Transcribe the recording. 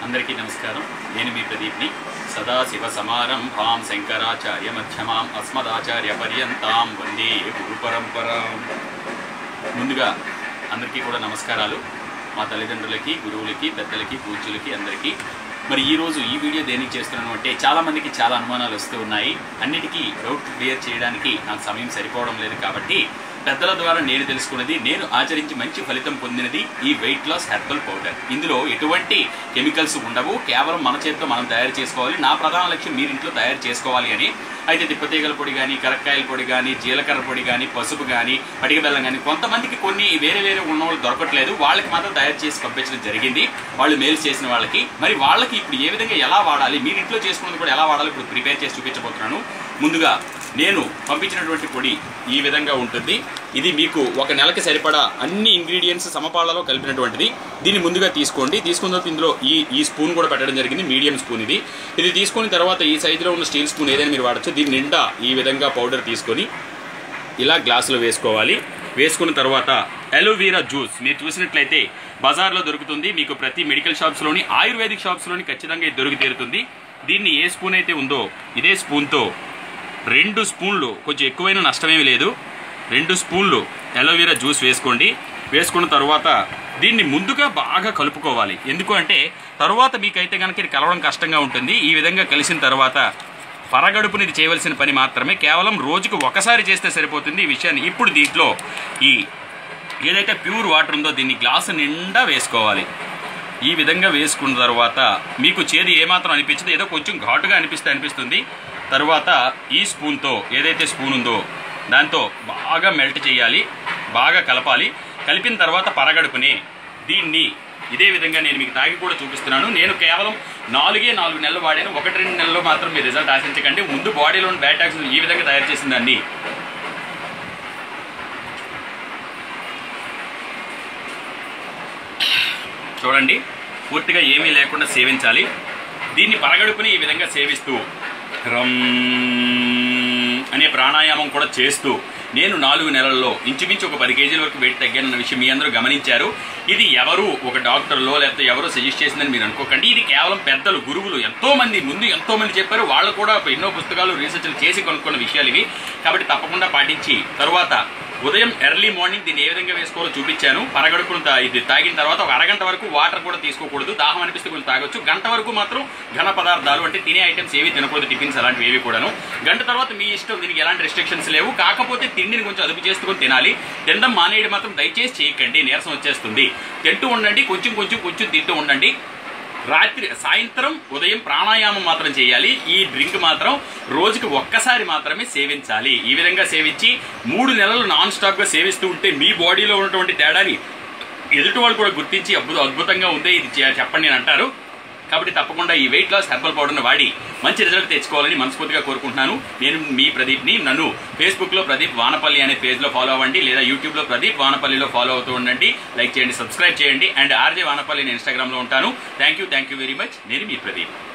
అందరికీ నమస్కారం నేను మీ ప్రదీప్ని సదాశివ సమారంభాం శంకరాచార్య మధ్యమాం అస్మదాచార్య పర్యంతాం వందే గురు పరంపరాం ముందుగా అందరికీ కూడా నమస్కారాలు మా తల్లిదండ్రులకి గురువులకి పెద్దలకి పూజ్యులకి అందరికీ మరి ఈ రోజు ఈ వీడియో దేనికి చేస్తున్నాను అంటే చాలా మందికి చాలా అనుమానాలు వస్తూ ఉన్నాయి అన్నిటికీ డౌట్ క్లియర్ చేయడానికి నాకు సమయం సరిపోవడం లేదు కాబట్టి పెద్దల ద్వారా నేను తెలుసుకున్నది నేను ఆచరించి మంచి ఫలితం పొందినది ఈ వెయిట్ లాస్ హెర్బల్ పౌడర్ ఇందులో ఎటువంటి కెమికల్స్ ఉండవు కేవలం మన చేతితో మనం తయారు చేసుకోవాలి నా ప్రధాన లక్ష్యం మీరు ఇంట్లో తయారు చేసుకోవాలి అని అయితే తిప్పతీగల పొడి కానీ కరక్కాయల పొడి కానీ జీలకర్ర పొడి కానీ పసుపు కానీ పటిక బెల్లం కానీ కొంతమందికి కొన్ని వేరే వేరే ఉన్న వాళ్ళు దొరకట్లేదు వాళ్ళకి మాత్రం తయారు చేసి పంపించడం జరిగింది వాళ్ళు మేలు చేసిన వాళ్ళకి మరి వాళ్ళకి ఇప్పుడు ఏ విధంగా ఎలా వాడాలి మీరు ఇంట్లో చేసుకున్నది కూడా ఎలా వాడాలి ఇప్పుడు ప్రిపేర్ చేసి చూపించబోతున్నాను ముందుగా నేను పంపించినటువంటి పొడి ఈ విధంగా ఉంటుంది ఇది మీకు ఒక నెలకి సరిపడా అన్ని ఇంగ్రీడియంట్స్ సమపాలలో కలిపినటువంటిది దీన్ని ముందుగా తీసుకోండి తీసుకున్న తర్వాత ఇందులో ఈ ఈ స్పూన్ కూడా పెట్టడం జరిగింది మీడియం స్పూన్ ఇది ఇది తీసుకున్న తర్వాత ఈ సైజులో ఉన్న స్టీల్ స్పూన్ ఏదైనా మీరు వాడచ్చు దీని నిండా ఈ విధంగా పౌడర్ తీసుకొని ఇలా గ్లాసులో వేసుకోవాలి వేసుకున్న తర్వాత అలోవీరా జ్యూస్ మీరు చూసినట్లయితే బజార్లో దొరుకుతుంది మీకు ప్రతి మెడికల్ షాప్స్లోని ఆయుర్వేదిక్ షాప్స్లోని ఖచ్చితంగా ఇది దొరికి తీరుతుంది దీన్ని ఏ స్పూన్ అయితే ఉందో ఇదే స్పూన్తో రెండు స్పూన్లు కొంచెం ఎక్కువైన నష్టమేమి లేదు రెండు స్పూన్లు అలోవెరా జ్యూస్ వేసుకోండి వేసుకున్న తర్వాత దీన్ని ముందుగా బాగా కలుపుకోవాలి ఎందుకు అంటే తర్వాత మీకైతే కనుక ఇది కలవడం కష్టంగా ఉంటుంది ఈ విధంగా కలిసిన తర్వాత పరగడుపుని ఇది చేయవలసిన పని మాత్రమే కేవలం రోజుకు ఒకసారి చేస్తే సరిపోతుంది ఈ విషయాన్ని ఇప్పుడు దీంట్లో ఈ ఏదైతే ప్యూర్ వాటర్ ఉందో దీన్ని గ్లాసు నిండా వేసుకోవాలి ఈ విధంగా వేసుకున్న తర్వాత మీకు చేదు ఏమాత్రం అనిపించదు ఏదో కొంచెం ఘాటుగా అనిపిస్తే అనిపిస్తుంది తర్వాత ఈ స్పూన్తో ఏదైతే స్పూన్ ఉందో దాంతో బాగా మెల్ట్ చేయాలి బాగా కలపాలి కలిపిన తర్వాత పరగడుపుని దీన్ని ఇదే విధంగా నేను మీకు తాగి కూడా చూపిస్తున్నాను నేను కేవలం నాలుగే నాలుగు నెలలు వాడాను ఒకటి రెండు నెలల్లో మాత్రం మీరు రిజల్ట్ ఆశించకండి ముందు బాడీలో ఉన్న బ్యాడ్ టాక్స్ ఈ విధంగా తయారు చేసిన దాన్ని చూడండి పూర్తిగా ఏమీ లేకుండా సేవించాలి దీన్ని పరగడుపుని ఈ విధంగా సేవిస్తూ రమ్ అనే ప్రాణాయామం కూడా చేస్తూ నేను నాలుగు నెలల్లో ఇంచుమించు ఒక పది కేజీల వరకు వెయిట్ తగ్గానన్న విషయం మీ అందరూ గమనించారు ఇది ఎవరు ఒక డాక్టర్లో లేకపోతే ఎవరో సజెస్ట్ చేసిందని మీరు అనుకోకండి ఇది కేవలం పెద్దలు గురువులు ఎంతో మంది ముందు ఎంతో మంది చెప్పారు వాళ్ళు కూడా ఎన్నో పుస్తకాలు రీసెర్చ్లు చేసి కొనుక్కున్న విషయాలు ఇవి కాబట్టి తప్పకుండా పాటించి తరువాత ఉదయం ఎర్లీ మార్నింగ్ దీన్ని ఏ విధంగా వేసుకోవాలో చూపించాను పరగడుపును తా- ఇది తాగిన తర్వాత ఒక అరగంట వరకు వాటర్ కూడా తీసుకోకూడదు దాహం అనిపిస్తే కొంచెం తాగొచ్చు గంట వరకు మాత్రం ఘన పదార్థాలు అంటే తినే ఐటమ్స్ ఏవి తినకూడదు టిఫిన్స్ అలాంటివి ఏవి కూడాను గంట తర్వాత మీ ఇష్టం దీనికి ఎలాంటి రెస్ట్రిక్షన్స్ లేవు కాకపోతే తిండిని కొంచెం అదుపు చేసుకుని తినాలి తినడం మానేయడం మాత్రం దయచేసి చేయకండి నీరసం వచ్చేస్తుంది తింటూ ఉండండి కొంచెం కొంచెం కొంచెం తింటూ ఉండండి రాత్రి సాయంత్రం ఉదయం ప్రాణాయామం మాత్రం చేయాలి ఈ డ్రింక్ మాత్రం రోజుకి ఒక్కసారి మాత్రమే సేవించాలి ఈ విధంగా సేవించి మూడు నెలలు నాన్ స్టాప్ గా సేవిస్తూ ఉంటే మీ బాడీలో ఉన్నటువంటి తేడాని ఎదుటి వాళ్ళు కూడా గుర్తించి అద్భుత అద్భుతంగా ఉంది ఇది చే- చెప్పండి అని అంటారు కాబట్టి తప్పకుండా ఈ వెయిట్ లాస్ హెర్బల్ పౌడర్ని వాడి మంచి రిజల్ట్ తెచ్చుకోవాలని మనస్ఫూర్తిగా కోరుకుంటున్నాను నేను మీ ప్రదీప్ని నన్ను ఫేస్బుక్ లో ప్రదీప్ వానపల్లి అనే పేజ్ లో ఫాలో అవ్వండి లేదా యూట్యూబ్ లో ప్రదీప్ వానపల్లిలో ఫాలో అవుతూ ఉండండి లైక్ చేయండి సబ్స్క్రైబ్ చేయండి అండ్ ఆర్జే వానపల్లి నేను ఇన్స్టాగ్రామ్ లో ఉంటాను thank you thank you very much నేను మీ ప్రదీప్